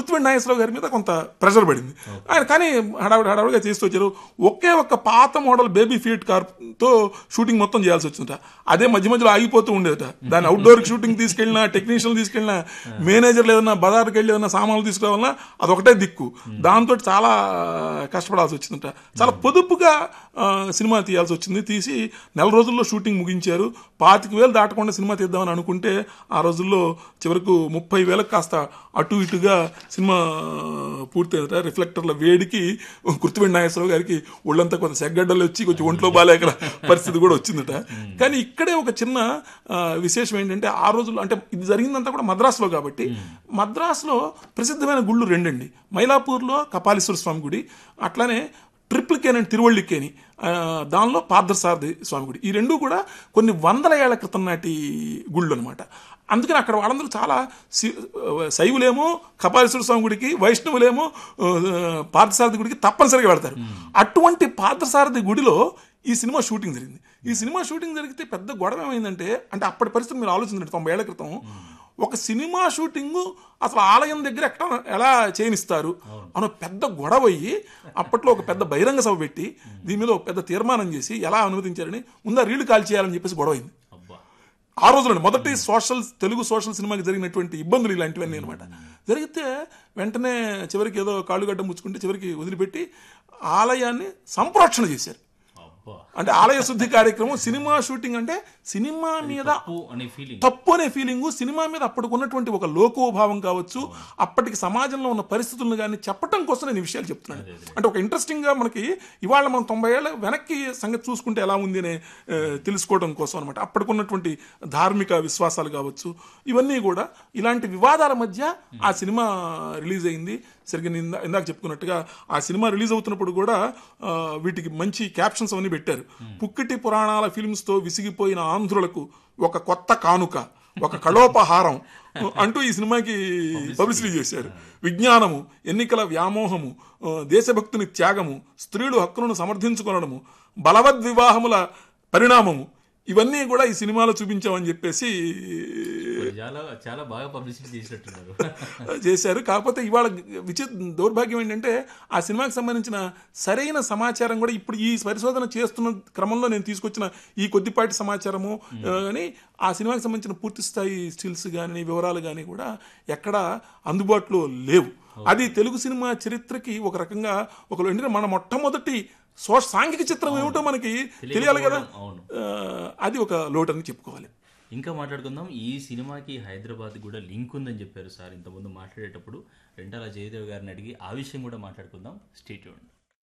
కృత్విడి నాగేశ్వరరావు గారి మీద కొంత ప్రెషర్ పడింది ఆయన కానీ హడావిడి హడావిడిగా చేస్తూ వచ్చారు ఒకే ఒక్క పాత మోడల్ బేబీ ఫీట్ కార్తో షూటింగ్ మొత్తం చేయాల్సి వచ్చిందట అదే మధ్య మధ్యలో ఆగిపోతూ ఉండేదట దాని అవుట్డోర్ షూటింగ్ తీసుకెళ్ళినా టెక్నీషియన్ తీసుకెళ్ళినా మేనేజర్లు ఏదైనా బజార్కి వెళ్ళి ఏదైనా సామాన్లు తీసుకురావాలన్నా అదొకటే దిక్కు దాంతో చాలా కష్టపడాల్సి వచ్చిందట చాలా పొదుపుగా ఆ, సినిమా తీయాల్సి వచ్చింది తీసి నెల రోజుల్లో షూటింగ్ ముగించారు పాతిక వేలు దాటకుండా సినిమా తీద్దామని అనుకుంటే ఆ రోజుల్లో చివరకు ముప్పై వేలకు కాస్త అటు ఇటుగా సినిమా పూర్తయిందట రిఫ్లెక్టర్ల వేడికి గుర్తుపెట్టి నాగేశ్వరరావు గారికి ఒళ్ళంతా కొంత సెగ్గడ్డలు వచ్చి కొంచెం ఒంట్లో బాలేక పరిస్థితి కూడా వచ్చిందట కానీ ఇక్కడే ఒక చిన్న ఆ, విశేషం ఏంటంటే ఆ రోజుల్లో అంటే ఇది జరిగిందంతా కూడా మద్రాసులో కాబట్టి మద్రాసులో ప్రసిద్ధమైన గుళ్ళు రెండండి మైలాపూర్లో కపాలీశ్వర స్వామి గుడి అట్లానే ట్రిపుల్ కేన్ అండ్ తిరువళ్ళికేని ఆ, దానిలో పార్థసారథి స్వామి గుడి ఈ రెండు కూడా కొన్ని వందల ఏళ్ల క్రితం నాటి గుళ్ళు అనమాట అందుకని అక్కడ వాళ్ళందరూ చాలా సి- శైవులేమో కపాలీశ్వర స్వామి గుడికి వైష్ణవులేమో ఆ, పార్థసారథి గుడికి తప్పనిసరిగా వెళ్తారు అటువంటి పార్థసారథి గుడిలో ఈ సినిమా షూటింగ్ జరిగింది ఈ సినిమా షూటింగ్ జరిగితే పెద్ద గొడవ ఏమైందంటే అంటే అప్పటి పరిస్థితి మీరు ఆలోచించండి తొంభై ఏళ్ల క్రితం ఒక సినిమా షూటింగ్ అసలు ఆలయం దగ్గర ఎక్కడ ఎలా చేయనిస్తారు అని ఒక పెద్ద గొడవ అయ్యి అప్పట్లో ఒక పెద్ద బహిరంగ సభ పెట్టి దీని మీద ఒక పెద్ద తీర్మానం చేసి ఎలా అనుమతించారని ముందా రీళ్లు కాల్ చేయాలని చెప్పేసి గొడవ అయింది అబ్బా ఆ రోజుల్లో మొదటి సోషల్ తెలుగు సోషల్ సినిమాకి జరిగినటువంటి ఇబ్బందులు ఇలాంటివన్నీ అనమాట జరిగితే వెంటనే చివరికి ఏదో కాళ్ళుగడ్డ ముచ్చుకుంటే చివరికి వదిలిపెట్టి ఆలయాన్ని సంప్రోక్షణ చేశారు అబ్బా అంటే ఆలయ శుద్ధి కార్యక్రమం సినిమా షూటింగ్ అంటే సినిమా మీద తప్పు అనే ఫీలింగ్ తప్పు అనే ఫీలింగ్ సినిమా మీద అప్పటికున్నటువంటి ఒక లోకోభావం కావచ్చు అప్పటికి సమాజంలో ఉన్న పరిస్థితులను కానీ చెప్పటం కోసం నేను ఈ విషయాలు చెప్తున్నాను అంటే ఒక ఇంట్రెస్టింగ్ గా మనకి ఇవాళ మనం తొంభై ఏళ్ళ వెనక్కి సంగతి చూసుకుంటే ఎలా ఉంది అనే ఆ, తెలుసుకోవడం కోసం అనమాట అప్పటికున్నటువంటి ధార్మిక విశ్వాసాలు కావచ్చు ఇవన్నీ కూడా ఇలాంటి వివాదాల మధ్య ఆ సినిమా రిలీజ్ అయింది సరిగ్గా నేను ఇందా- ఇందాక చెప్పుకున్నట్టుగా ఆ సినిమా రిలీజ్ అవుతున్నప్పుడు కూడా ఆ, వీటికి మంచి క్యాప్షన్స్ అవన్నీ పెట్టారు పుక్కిటి పురాణాల ఫిల్మ్స్ తో విసిగిపోయిన ఆంధ్రులకు ఒక కొత్త కానుక ఒక కళోపహారం అంటూ ఈ సినిమాకి పబ్లిసిటీ చేశారు విజ్ఞానము ఎన్నికల వ్యామోహము ఆ, దేశభక్తుని త్యాగము స్త్రీలు హక్కులను సమర్థించుకొనడము బలవద్వివాహముల పరిణామము ఇవన్నీ కూడా ఈ సినిమాలో చూపించామని చెప్పేసి చాలా చాలా బాగా పబ్లిసిటీ చేసినట్టున్నారు చేశారు కాకపోతే ఇవాళ విచిత్ర దౌర్భాగ్యం ఏంటంటే ఆ సినిమాకి సంబంధించిన సరైన సమాచారం కూడా ఇప్పుడు ఈ పరిశోధన చేస్తున్న క్రమంలో నేను తీసుకొచ్చిన ఈ కొద్దిపాటి సమాచారము ఆ, కానీ ఆ సినిమాకి సంబంధించిన పూర్తి స్థాయి స్టిల్స్ కానీ వివరాలు కానీ కూడా ఎక్కడ అందుబాటులో లేవు అది తెలుగు సినిమా చరిత్రకి ఒక రకంగా ఒక ఏంటంటే మన మొట్టమొదటి సో సాంఘిక చిత్రం ఏమిటో మనకి తెలియాలి కదా అవును. ఆ, అది ఒక లోటు అని చెప్పుకోవాలి ఇంకా మాట్లాడుకుందాం ఈ సినిమాకి హైదరాబాద్ కూడా లింక్ ఉందని చెప్పారు సార్ ఇంతకుముందు మాట్లాడేటప్పుడు రెంటాల జయదేవ్ గారిని అడిగి ఆ విషయం కూడా మాట్లాడుకుందాం స్టేట్యూన్